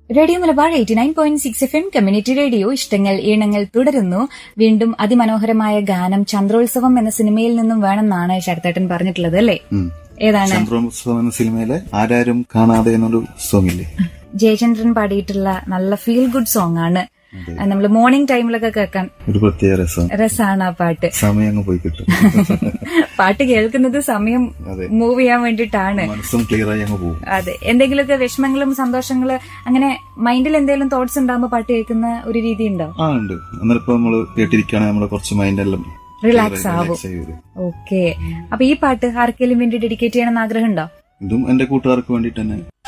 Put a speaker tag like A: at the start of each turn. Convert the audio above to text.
A: Radio Malabar eighty nine point six F M community radio ഇഷ്ടങ്ങൾ ഈണങ്ങൾ തുടരുന്നു വീണ്ടും അതിമനോഹരമായ ഗാനം ചന്ദ്രോത്സവം എന്ന സിനിമയിൽ നിന്നും വേണമെന്നാണ് ശരത്തേട്ടൻ പറഞ്ഞിട്ടുള്ളത് അല്ലേ
B: ഉം.
A: ഏതാണ്
B: ചന്ദ്രോത്സവം എന്ന സിനിമയിലെ ആരാരും കാണാതെ എന്നൊരു സോങ് ഇല്ലേ
A: ജയചന്ദ്രൻ പാടിയിട്ടുള്ള നല്ല ഫീൽ ഗുഡ് സോങ് ആണ് നമ്മൾ മോർണിംഗ് ടൈമിലൊക്കെ കേൾക്കാൻ
B: ഒരു പ്രത്യേക രസം
A: രസാണ് ആ പാട്ട്
B: സമയം അങ്ങ് പോയി കിട്ടും
A: പാട്ട് കേൾക്കുന്നത് സമയം
B: അതെ.
A: മൂവ് ചെയ്യാൻ വേണ്ടിയിട്ടാണ്
B: മനസ്സും ക്ലിയർ ആയി അങ്ങ് പോകും
A: അതെ എന്തെങ്കിലുമൊക്കെ വിഷമങ്ങളും സന്തോഷങ്ങള് അങ്ങനെ മൈൻഡിൽ എന്തെങ്കിലും തോട്ട്സ് ഉണ്ടാകുമ്പോൾ പാട്ട് കേൾക്കുന്ന ഒരു രീതി ഉണ്ടോ
B: ആ ഉണ്ട് അന്നേരം ഇപ്പൊ നമ്മള് കേട്ടിരിക്കുകയാണെങ്കിൽ നമ്മള് കുറച്ച് മൈൻഡെല്ലാം
A: റിലാക്സ് ആവും
B: വരും
A: ഓക്കെ അപ്പൊ ഈ പാട്ട് ആർക്കെങ്കിലും വേണ്ടി ഡെഡിക്കേറ്റ് ചെയ്യണമെന്ന് ആഗ്രഹമുണ്ടോ
B: ഇതും എന്റെ കൂട്ടുകാർക്ക് വേണ്ടിട്ട് തന്നെ